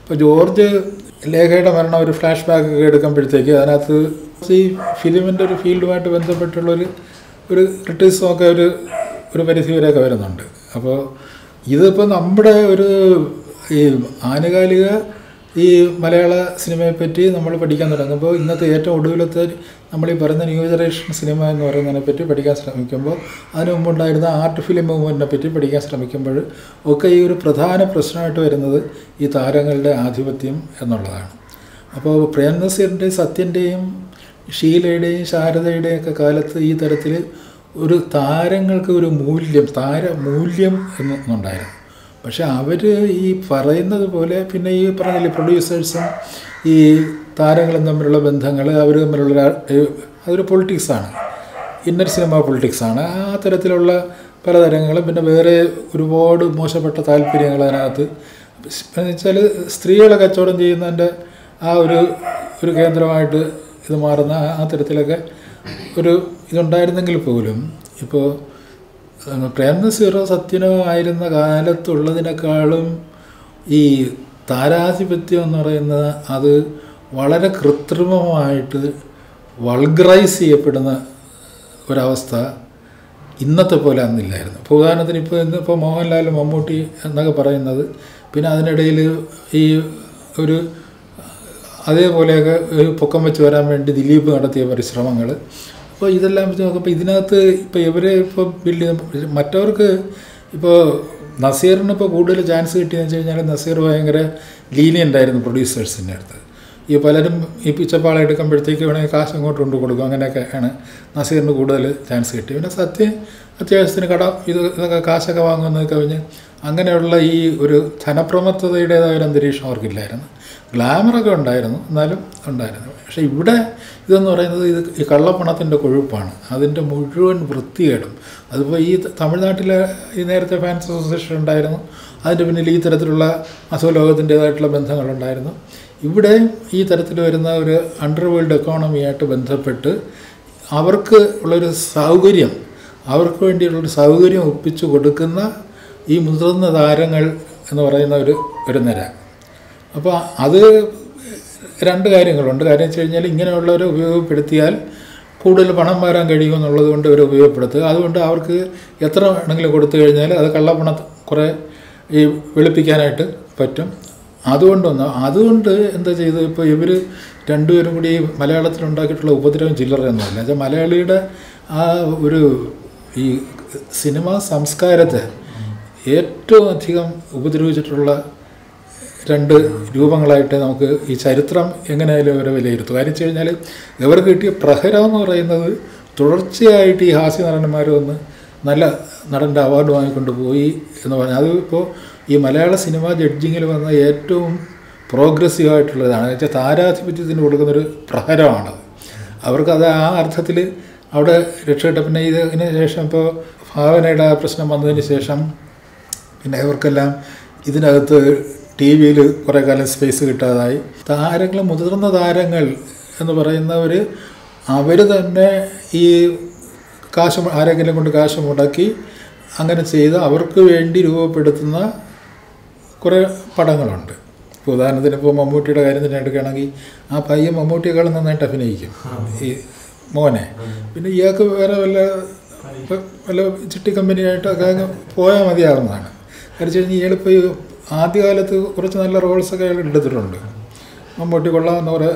ഇപ്പോൾ ജോർജ് ലേഖയുടെ മരണം ഒരു ഫ്ലാഷ് ബാക്ക് ഒക്കെ എടുക്കുമ്പോഴത്തേക്ക് അതിനകത്ത് ഈ ഫിലിമിൻ്റെ ഒരു ഫീൽഡുമായിട്ട് ബന്ധപ്പെട്ടുള്ളൊരു ഒരു ക്രിറ്റിസം ഒരു ഒരു പരിധി വരെയൊക്കെ വരുന്നുണ്ട് അപ്പോൾ ഇതിപ്പോൾ നമ്മുടെ ഒരു ഈ ആനുകാലിക ഈ മലയാള സിനിമയെ പറ്റി നമ്മൾ പഠിക്കാൻ തുടങ്ങുമ്പോൾ ഇന്നത്തെ ഏറ്റവും ഒടുവിലത്തെ നമ്മൾ ഈ പറയുന്ന ന്യൂ ജനറേഷൻ സിനിമ എന്ന് പറയുന്നതിനെ പറ്റി പഠിക്കാൻ ശ്രമിക്കുമ്പോൾ അതിനു മുമ്പുണ്ടായിരുന്ന ആർട്ട് ഫിലിം മൂവ്മെൻറ്റിനെ പറ്റി പഠിക്കാൻ ശ്രമിക്കുമ്പോൾ ഒക്കെ ഈ ഒരു പ്രധാന പ്രശ്നമായിട്ട് വരുന്നത് ഈ താരങ്ങളുടെ ആധിപത്യം എന്നുള്ളതാണ് അപ്പോൾ പ്രേം നസീറിൻ്റെയും സത്യൻ്റെയും ഷീലയുടെയും ശാരദയുടെയും ഒക്കെ കാലത്ത് ഈ തരത്തിൽ ഒരു താരങ്ങൾക്ക് ഒരു മൂല്യം താര മൂല്യം എന്നുണ്ടായിരുന്നു പക്ഷെ അവർ ഈ പറയുന്നത് പോലെ പിന്നെ ഈ പറഞ്ഞില്ലേ പ്രൊഡ്യൂസേഴ്സും ഈ താരങ്ങളും തമ്മിലുള്ള ബന്ധങ്ങൾ അവർ തമ്മിലുള്ള അതൊരു പൊളിറ്റിക്സാണ് ഇന്നർ സിനിമ പൊളിറ്റിക്സാണ് ആ തരത്തിലുള്ള പല തരങ്ങളും പിന്നെ വേറെ ഒരുപാട് മോശപ്പെട്ട താല്പര്യങ്ങൾ അതിനകത്ത് വെച്ചാൽ സ്ത്രീകളെ കച്ചവടം ചെയ്യുന്നതിൻ്റെ ആ ഒരു ഒരു കേന്ദ്രമായിട്ട് ഇത് മാറുന്ന ആ തരത്തിലൊക്കെ ഒരു ഇതുണ്ടായിരുന്നെങ്കിൽ പോലും ഇപ്പോൾ പ്രേംനസീറോ സത്യനോ ആയിരുന്ന കാലത്തുള്ളതിനേക്കാളും ഈ താരാധിപത്യം എന്ന് പറയുന്നത് അത് വളരെ കൃത്രിമമായിട്ട് വൾഗറൈസ് ചെയ്യപ്പെടുന്ന ഒരവസ്ഥ ഇന്നത്തെ പോലെ അന്നില്ലായിരുന്നു ഇപ്പോൾ ഉദാഹരണത്തിന് ഇപ്പോൾ ഇന്നിപ്പോൾ മോഹൻലാൽ മമ്മൂട്ടി എന്നൊക്കെ പറയുന്നത് പിന്നെ അതിനിടയിൽ ഈ ഒരു അതേപോലെയൊക്കെ ഒരു പൊക്കം വെച്ച് വരാൻ വേണ്ടി ദിലീപ് നടത്തിയ പരിശ്രമങ്ങൾ അപ്പോൾ ഇതെല്ലാം വെച്ച് നോക്കുമ്പോൾ ഇതിനകത്ത് ഇപ്പോൾ ഇവരെ ഇപ്പോൾ ബിൽഡ് ചെയ്ത് മറ്റവർക്ക് ഇപ്പോൾ നസീറിന് ഇപ്പോൾ കൂടുതൽ ചാൻസ് കിട്ടിയെന്ന് വെച്ച് കഴിഞ്ഞാൽ നസീർ ഭയങ്കര ലീനിയൻ്റ് ആയിരുന്നു പ്രൊഡ്യൂസേഴ്സിൻ്റെ അടുത്ത് ഈ പലരും ഈ പിച്ചപ്പാള എടുക്കുമ്പോഴത്തേക്ക് വേണമെങ്കിൽ കാശ് അങ്ങോട്ട് കൊണ്ടു കൊടുക്കും അങ്ങനെയൊക്കെയാണ് നസീറിന് കൂടുതൽ ചാൻസ് കിട്ടി പിന്നെ സത്യം അത്യാവശ്യത്തിന് കട ഇത് ഇതൊക്കെ കാശൊക്കെ വാങ്ങുന്നത് കവിഞ്ഞ് അങ്ങനെയുള്ള ഈ ഒരു ധനപ്രമത്തതയുടേതായ ഒരു അന്തരീക്ഷം അവർക്കില്ലായിരുന്നു ഗ്ലാമറൊക്കെ ഉണ്ടായിരുന്നു എന്നാലും ഉണ്ടായിരുന്നു പക്ഷേ ഇവിടെ ഇതെന്ന് പറയുന്നത് ഇത് ഈ കള്ളപ്പണത്തിൻ്റെ കൊഴുപ്പാണ് അതിൻ്റെ മുഴുവൻ വൃത്തികേടും അതിപ്പോൾ ഈ തമിഴ്നാട്ടിലെ ഈ നേരത്തെ ഫാൻസ് അസോസിയേഷൻ ഉണ്ടായിരുന്നു അതിൻ്റെ പിന്നിൽ ഈ തരത്തിലുള്ള അസുഖലോകത്തിൻ്റേതായിട്ടുള്ള ബന്ധങ്ങളുണ്ടായിരുന്നു ഇവിടെ ഈ തരത്തിൽ വരുന്ന ഒരു അണ്ടർവേൾഡ് എക്കോണമിയായിട്ട് ബന്ധപ്പെട്ട് അവർക്ക് ഉള്ളൊരു സൗകര്യം അവർക്ക് വേണ്ടിയുള്ളൊരു സൗകര്യം ഒപ്പിച്ചു കൊടുക്കുന്ന ഈ മുതിർന്ന താരങ്ങൾ എന്ന് പറയുന്ന ഒരു ഒരു നിര അപ്പോൾ അത് രണ്ട് കാര്യങ്ങളുണ്ട് കാര്യം വെച്ച് കഴിഞ്ഞാൽ ഇങ്ങനെയുള്ളവരെ ഉപയോഗപ്പെടുത്തിയാൽ കൂടുതൽ പണം വരാൻ കഴിയുമെന്നുള്ളത് കൊണ്ട് ഇവരെ ഉപയോഗപ്പെടുത്തുക അതുകൊണ്ട് അവർക്ക് എത്ര വേണമെങ്കിലും കൊടുത്തു കഴിഞ്ഞാൽ അത് കള്ളപ്പണം കുറേ ഈ വെളുപ്പിക്കാനായിട്ട് പറ്റും അതുകൊണ്ടൊന്ന് അതുകൊണ്ട് എന്താ ചെയ്തത് ഇപ്പോൾ ഇവർ രണ്ടുപേരും കൂടി മലയാളത്തിൽ ഉണ്ടാക്കിയിട്ടുള്ള ഉപദ്രവം ചില്ലറയൊന്നുമല്ല വെച്ചാൽ മലയാളിയുടെ ആ ഒരു ഈ സിനിമാ സംസ്കാരത്തെ ഏറ്റവും അധികം ഉപദ്രവിച്ചിട്ടുള്ള രണ്ട് രൂപങ്ങളായിട്ട് നമുക്ക് ഈ ചരിത്രം എങ്ങനെയായാലും അവരെ വിലയിരുത്തും കാര്യം വെച്ച് കഴിഞ്ഞാൽ ഇവർക്ക് കിട്ടിയ പ്രഹരം എന്ന് പറയുന്നത് തുടർച്ചയായിട്ട് ഈ ഹാസ്യ നടന്മാർ വന്ന് നല്ല നടൻ്റെ അവാർഡ് വാങ്ങിക്കൊണ്ട് പോയി എന്ന് പറഞ്ഞാൽ അത് ഇപ്പോൾ ഈ മലയാള സിനിമ ജഡ്ജിങ്ങിൽ വന്ന ഏറ്റവും പ്രോഗ്രസീവ് ആയിട്ടുള്ളതാണ് വെച്ചാൽ താരാധിപത്യത്തിന് കൊടുക്കുന്നൊരു പ്രഹരമാണത് അവർക്കത് ആ അർത്ഥത്തിൽ അവിടെ രക്ഷപ്പെട്ട പിന്നെ ഇതിന് ശേഷം ഇപ്പോൾ ഭാവനയുടെ ആ പ്രശ്നം വന്നതിന് ശേഷം പിന്നെ ഇവർക്കെല്ലാം ഇതിനകത്ത് ടി വിയിൽ കുറേ കാലം സ്പേസ് കിട്ടാതായി താരങ്ങൾ മുതിർന്ന താരങ്ങൾ എന്ന് പറയുന്നവർ അവർ തന്നെ ഈ കാശ് ആരെങ്കിലും കൊണ്ട് കാശ് മുടക്കി അങ്ങനെ ചെയ്ത് അവർക്ക് വേണ്ടി രൂപപ്പെടുത്തുന്ന കുറേ പടങ്ങളുണ്ട് ഇപ്പോൾ ഉദാഹരണത്തിന് ഇപ്പോൾ മമ്മൂട്ടിയുടെ കാര്യം തന്നെ എടുക്കുകയാണെങ്കിൽ ആ പയ്യൻ മമ്മൂട്ടിയേക്കാളും നന്നായിട്ട് അഭിനയിക്കും ഈ മോനെ പിന്നെ ഇയാൾക്ക് വേറെ വല്ല വല്ല ചിട്ടി കമ്പനിയായിട്ടൊക്കെ അങ്ങ് പോയാൽ മതിയാവുന്നതാണ് കാരണം വെച്ച് കഴിഞ്ഞാൽ ഇയാളിപ്പോൾ ഈ ആദ്യകാലത്ത് കുറച്ച് നല്ല റോൾസൊക്കെ അയാൾ എടുത്തിട്ടുണ്ട് മമ്മൂട്ടി കൊള്ളാവുന്ന കുറേ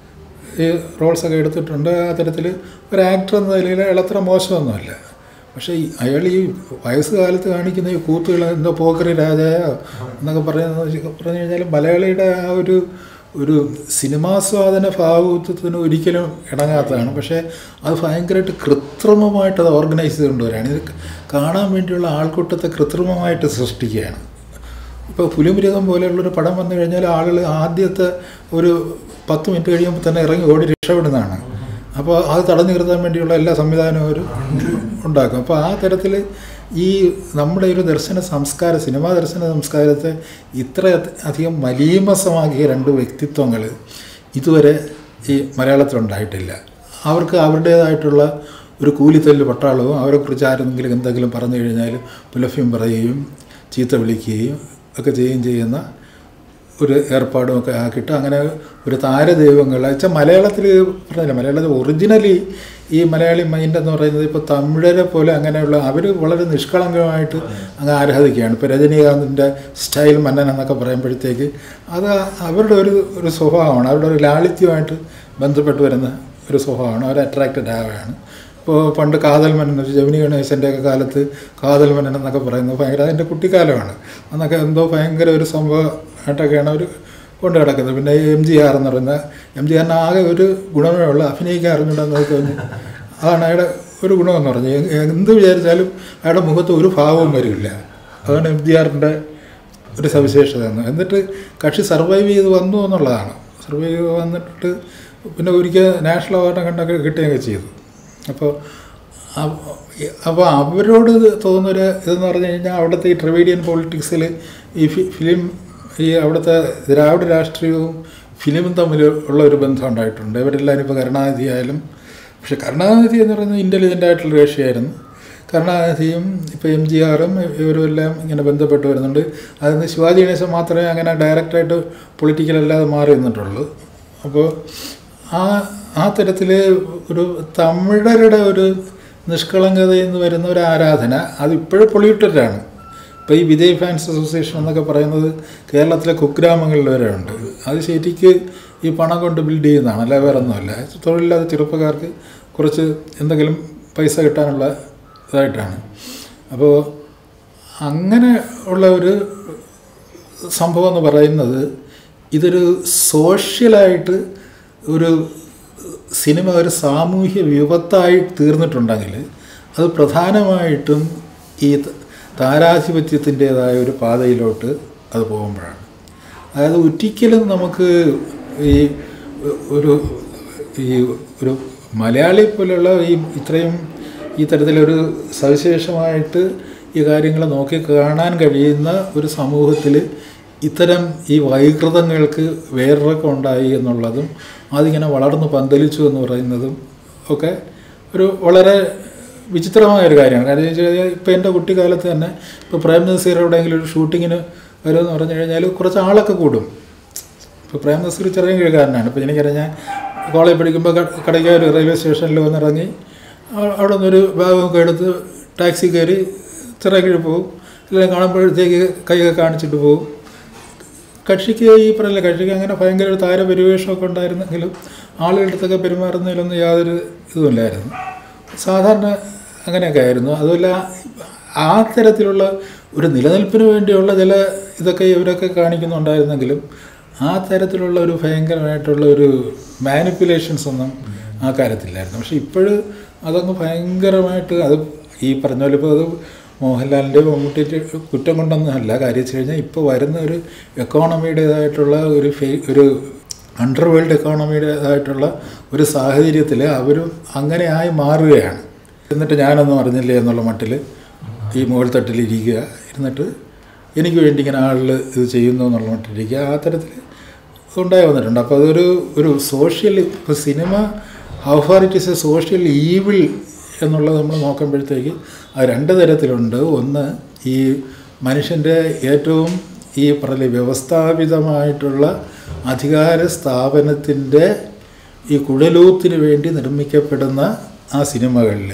ഈ റോൾസൊക്കെ എടുത്തിട്ടുണ്ട് ആ തരത്തിൽ ഒരു ആക്ടർ എന്ന നിലയിൽ അയാൾ അത്ര മോശമൊന്നുമല്ല പക്ഷേ ഈ അയാൾ ഈ വയസ്സുകാലത്ത് കാണിക്കുന്ന ഈ കൂത്തുകൾ എന്തോ പോക്കറി രാജായോ എന്നൊക്കെ പറയുന്നത് പറഞ്ഞു കഴിഞ്ഞാൽ മലയാളിയുടെ ആ ഒരു ഒരു സിനിമാസ്വാദന ഭാവത്വത്തിന് ഒരിക്കലും ഇണങ്ങാത്തതാണ് പക്ഷേ അത് ഭയങ്കരമായിട്ട് കൃത്രിമമായിട്ട് അത് ഓർഗനൈസ് ചെയ്തുകൊണ്ടുവരികയാണ് ഇത് കാണാൻ വേണ്ടിയുള്ള ആൾക്കൂട്ടത്തെ കൃത്രിമമായിട്ട് സൃഷ്ടിക്കുകയാണ് ഇപ്പോൾ പുലിമുരുകം പോലെയുള്ളൊരു പടം വന്നു കഴിഞ്ഞാൽ ആളുകൾ ആദ്യത്തെ ഒരു പത്ത് മിനിറ്റ് കഴിയുമ്പോൾ തന്നെ ഇറങ്ങി ഓടി രക്ഷപ്പെടുന്നതാണ് അപ്പോൾ അത് തടഞ്ഞു നിർത്താൻ വേണ്ടിയുള്ള എല്ലാ സംവിധാനവും അവർ ഉണ്ടാക്കും അപ്പോൾ ആ തരത്തിൽ ഈ നമ്മുടെ ഒരു ദർശന സംസ്കാരം സിനിമാ ദർശന സംസ്കാരത്തെ ഇത്ര അധികം മലീമസമാക്കിയ രണ്ട് വ്യക്തിത്വങ്ങൾ ഇതുവരെ ഈ മലയാളത്തിലുണ്ടായിട്ടില്ല അവർക്ക് അവരുടേതായിട്ടുള്ള ഒരു കൂലിത്തല്ല് പട്ടാളവും അവരെക്കുറിച്ച് ആരെങ്കിലും എന്തെങ്കിലും പറഞ്ഞു കഴിഞ്ഞാൽ പുലഭ്യം പറയുകയും ചീത്ത വിളിക്കുകയും ഒക്കെ ചെയ്യുകയും ചെയ്യുന്ന ഒരു ഏർപ്പാടും ഒക്കെ ആക്കിയിട്ട് അങ്ങനെ ഒരു താരദൈവങ്ങൾ വെച്ചാൽ മലയാളത്തിൽ പറഞ്ഞില്ല മലയാളത്തിൽ ഒറിജിനലി ഈ മലയാളി മൈൻഡ് എന്ന് പറയുന്നത് ഇപ്പോൾ തമിഴരെ പോലെ അങ്ങനെയുള്ള അവർ വളരെ നിഷ്കളങ്കമായിട്ട് അങ്ങ് ആരാധിക്കുകയാണ് ഇപ്പോൾ രജനീകാന്തിൻ്റെ സ്റ്റൈൽ മന്നൻ എന്നൊക്കെ പറയുമ്പോഴത്തേക്ക് അത് അവരുടെ ഒരു ഒരു സ്വഭാവമാണ് അവരുടെ ഒരു ലാളിത്യമായിട്ട് ബന്ധപ്പെട്ട് വരുന്ന ഒരു സ്വഭാവമാണ് അവർ അട്രാക്റ്റഡ് ആവുകയാണ് ഇപ്പോൾ പണ്ട് കാതൽ മന്നൻ ഒരു ജമിനി ഗണേശൻ്റെ ഒക്കെ കാലത്ത് കാതൽ മന്നൻ എന്നൊക്കെ പറയുന്നത് ഭയങ്കര അതിൻ്റെ കുട്ടിക്കാലമാണ് അന്നൊക്കെ എന്തോ ഭയങ്കര ഒരു സംഭവമായിട്ടൊക്കെയാണ് അവർ കൊണ്ട് കിടക്കുന്നത് പിന്നെ എം ജി ആർ എന്ന് പറയുന്ന എം ജി ആറിന് ആകെ ഒരു ഗുണമേ ഉള്ളൂ അഭിനയിക്കാൻ അറിഞ്ഞിട്ടുണ്ടെന്ന് നോക്കി കഴിഞ്ഞാൽ അതാണ് അയാളുടെ ഒരു ഗുണമെന്ന് പറഞ്ഞത് എ- എന്ത് വിചാരിച്ചാലും അയാളുടെ മുഖത്ത് ഒരു ഭാവവും വരില്ല അതാണ് എം ജി ആറിൻ്റെ ഒരു സവിശേഷത എന്ന് എന്നിട്ട് കക്ഷി സർവൈവ് ചെയ്ത് വന്നു എന്നുള്ളതാണ് സർവൈവ് ചെയ്ത് വന്നിട്ട് പിന്നെ ഒരിക്കൽ നാഷണൽ അവാർഡ് കണ്ടൊക്കെ കിട്ടുകയൊക്കെ ചെയ്തു അപ്പോൾ അപ്പോൾ അവരോട് തോന്നുന്നൊരു ഇതെന്ന് പറഞ്ഞു കഴിഞ്ഞാൽ അവിടുത്തെ ഈ ട്രവീഡിയൻ പൊളിറ്റിക്സിൽ ഈ ഫി- ഫിലിം ഈ അവിടുത്തെ ദ്രാവിഡ രാഷ്ട്രീയവും ഫിലിമും തമ്മിൽ ഉള്ള ഒരു ബന്ധം ഉണ്ടായിട്ടുണ്ട് ഇവരെല്ലാവരും ഇപ്പോൾ കരുണാനിധി ആയാലും പക്ഷെ കരുണാനിധി എന്ന് പറയുന്നത് ഇൻ്റലിജൻ്റ് ആയിട്ടുള്ള കക്ഷിയായിരുന്നു കരുണാനിധിയും ഇപ്പോൾ എം ജി ആറും ഇവരും എല്ലാം ഇങ്ങനെ ബന്ധപ്പെട്ട് വരുന്നുണ്ട് അതിൽ നിന്ന് ശിവാജി ഗണേശൻ മാത്രമേ അങ്ങനെ ഡയറക്റ്റായിട്ട് പൊളിറ്റിക്കലല്ലാതെ മാറി നിന്നിട്ടുള്ളൂ അപ്പോൾ ആ ആ തരത്തിൽ ഒരു തമിഴരുടെ ഒരു നിഷ്കളങ്കതയിൽ നിന്ന് വരുന്ന ഒരു ആരാധന അത് ഇപ്പോഴും പൊളിയിട്ടരാണ് ഇപ്പോൾ ഈ വിജയ് ഫാൻസ് അസോസിയേഷൻ എന്നൊക്കെ പറയുന്നത് കേരളത്തിലെ കുഗ്രാമങ്ങളിൽ വരെ ഉണ്ട് അത് ശരിക്ക് ഈ പണം കൊണ്ട് ബിൽഡ് ചെയ്യുന്നതാണ് അല്ല വേറെ ഒന്നുമല്ല തൊഴിലില്ലാത്ത ചെറുപ്പക്കാർക്ക് കുറച്ച് എന്തെങ്കിലും പൈസ കിട്ടാനുള്ള ഇതായിട്ടാണ് അപ്പോൾ അങ്ങനെ ഉള്ള ഒരു സംഭവം എന്ന് പറയുന്നത് ഇതൊരു സോഷ്യലായിട്ട് ഒരു സിനിമ ഒരു സാമൂഹ്യ വിപത്തായി തീർന്നിട്ടുണ്ടെങ്കിൽ അത് പ്രധാനമായിട്ടും ഈ ത- താരാധിപത്യത്തിൻ്റേതായ ഒരു പാതയിലോട്ട് അത് പോകുമ്പോഴാണ് അതായത് ഒരിക്കലും നമുക്ക് ഈ ഒരു ഈ ഒരു മലയാളി പോലെയുള്ള ഈ ഇത്രയും ഈ തരത്തിലൊരു സവിശേഷമായിട്ട് ഈ കാര്യങ്ങൾ നോക്കി കാണാൻ കഴിയുന്ന ഒരു സമൂഹത്തിൽ ഇത്തരം ഈ വൈകൃതങ്ങൾക്ക് വേറൊക്കെ ഉണ്ടായി എന്നുള്ളതും അതിങ്ങനെ വളർന്ന് പന്തലിച്ചു എന്ന് പറയുന്നതും ഒക്കെ ഒരു വളരെ വിചിത്രമായ ഒരു കാര്യമാണ് കാരണം എന്ന് വെച്ച് കഴിഞ്ഞാൽ ഇപ്പോൾ എൻ്റെ കുട്ടിക്കാലത്ത് തന്നെ ഇപ്പോൾ പ്രേം നസീർ എവിടെയെങ്കിലും ഒരു ഷൂട്ടിങ്ങിന് വരുമെന്ന് പറഞ്ഞു കഴിഞ്ഞാൽ കുറച്ച് ആളൊക്കെ കൂടും ഇപ്പോൾ പ്രേം നസീർ ചെറിയ കീഴുകാരനാണ് ഇപ്പോൾ എനിക്കറിയാം ഞാൻ കോളേജ് പഠിക്കുമ്പോൾ കടയ്ക്കാർ റെയിൽവേ സ്റ്റേഷനിൽ വന്നിറങ്ങി ആ- അവിടെ നിന്നൊരു ബാഗൊക്കെ എടുത്ത് ടാക്സി കയറി ചെറിയ കീഴ് പോകും അല്ലെങ്കിൽ കാണുമ്പോഴത്തേക്ക് കൈയൊക്കെ കാണിച്ചിട്ട് പോകും കക്ഷിക്ക് ഈ പറയില്ല കക്ഷിക്ക് അങ്ങനെ ഭയങ്കര ഒരു താരപരിവേഷമൊക്കെ ഉണ്ടായിരുന്നെങ്കിലും ആളുകളുടെ അടുത്തൊക്കെ പെരുമാറുന്നതിലൊന്നും യാതൊരു ഇതുമില്ലായിരുന്നു സാധാരണ അങ്ങനെയൊക്കെ ആയിരുന്നു അതുമല്ല ആ തരത്തിലുള്ള ഒരു നിലനിൽപ്പിന് വേണ്ടിയുള്ള ചില ഇതൊക്കെ ഇവരൊക്കെ കാണിക്കുന്നുണ്ടായിരുന്നെങ്കിലും ആ തരത്തിലുള്ള ഒരു ഭയങ്കരമായിട്ടുള്ള ഒരു മാനിപ്പുലേഷൻസ് ഒന്നും ആ കാര്യത്തില്ലായിരുന്നു പക്ഷെ ഇപ്പോഴും അതങ്ങ് ഭയങ്കരമായിട്ട് അത് ഈ പറഞ്ഞ പോലെ ഇപ്പോൾ അത് മോഹൻലാലിൻ്റെ മമ്മൂട്ടിയുടെ കുറ്റം കൊണ്ടൊന്നും അല്ല കാര്യം വെച്ച് കഴിഞ്ഞാൽ ഇപ്പോൾ വരുന്ന ഒരു എക്കോണമിയുടേതായിട്ടുള്ള ഒരു ഫേ ഒരു അണ്ടർവേൾഡ് എക്കോണമിയുടേതായിട്ടുള്ള ഒരു സാഹചര്യത്തിൽ അവരും അങ്ങനെ ആയി മാറുകയാണ് എന്നിട്ട് ഞാനൊന്നും അറിഞ്ഞില്ലേ എന്നുള്ള മട്ടിൽ ഈ മുകൾ തട്ടിൽ ഇരിക്കുക ഇരുന്നിട്ട് എനിക്ക് വേണ്ടി ഇങ്ങനെ ആളുകൾ ഇത് ചെയ്യുന്നു എന്നുള്ള മട്ടിലിരിക്കുക ആ തരത്തിൽ ഉണ്ടായി വന്നിട്ടുണ്ട് അപ്പോൾ അതൊരു ഒരു സോഷ്യൽ ഇപ്പോൾ cinema how far it is a social evil എന്നുള്ളത് നമ്മൾ നോക്കുമ്പോഴത്തേക്ക് അത് രണ്ട് തരത്തിലുണ്ട് ഒന്ന് ഈ മനുഷ്യൻ്റെ ഏറ്റവും ഈ പറഞ്ഞ വ്യവസ്ഥാപിതമായിട്ടുള്ള അധികാര സ്ഥാപനത്തിൻ്റെ ഈ കുഴലൂത്തിന് വേണ്ടി നിർമ്മിക്കപ്പെടുന്ന ആ സിനിമകളിൽ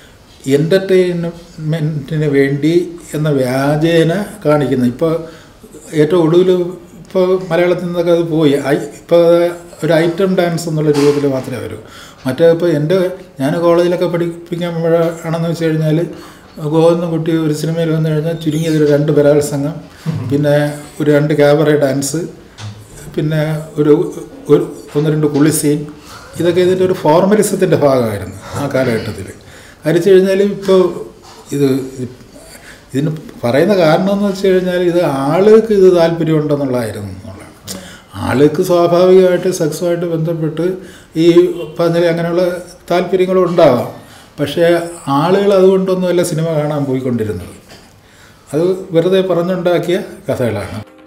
എൻ്റർടൈൻമെൻറ്റിന് വേണ്ടി എന്ന വ്യാജേന കാണിക്കുന്ന ഇപ്പോൾ ഏറ്റവും ഒടുവിൽ ഇപ്പോൾ മലയാളത്തിൽ നിന്നൊക്കെ അത് പോയി ഐ ഇപ്പോൾ ഒരു ഐറ്റം ഡാൻസ് എന്നുള്ള രൂപത്തിൽ മാത്രമേ വരൂ മറ്റേ ഇപ്പോൾ എൻ്റെ ഞാൻ കോളേജിലൊക്കെ പഠിപ്പിക്കുമ്പോഴാണെന്ന് വെച്ച് കഴിഞ്ഞാൽ ഗോവിന്ദൻകുട്ടി ഒരു സിനിമയിൽ വന്നു കഴിഞ്ഞാൽ ചുരുങ്ങിയത് ഒരു രണ്ട് ബലാത്സംഗം പിന്നെ ഒരു രണ്ട് ക്യാബറ ഡാൻസ് പിന്നെ ഒരു ഒരു ഒന്ന് രണ്ട് കുളി സീൻ ഇതൊക്കെ ഇതിൻ്റെ ഒരു ഫോർമലിസത്തിൻ്റെ ഭാഗമായിരുന്നു ആ കാലഘട്ടത്തിൽ അരിച്ചു കഴിഞ്ഞാൽ ഇപ്പോൾ ഇത് ഇതിന് പറയുന്ന കാരണം എന്ന് വെച്ച് കഴിഞ്ഞാൽ ഇത് ആളുകൾക്ക് ഇത് താല്പര്യമുണ്ടെന്നുള്ളതായിരുന്നു എന്നുള്ളതാണ് ആളുകൾക്ക് സ്വാഭാവികമായിട്ട് സെക്സുമായിട്ട് ബന്ധപ്പെട്ട് ഈ പറഞ്ഞ അങ്ങനെയുള്ള താല്പര്യങ്ങളും ഉണ്ടാവാം പക്ഷേ ആളുകൾ അതുകൊണ്ടൊന്നുമല്ല സിനിമ കാണാൻ പോയിക്കൊണ്ടിരുന്നത് അത് വെറുതെ പറഞ്ഞുണ്ടാക്കിയ കഥകളാണ്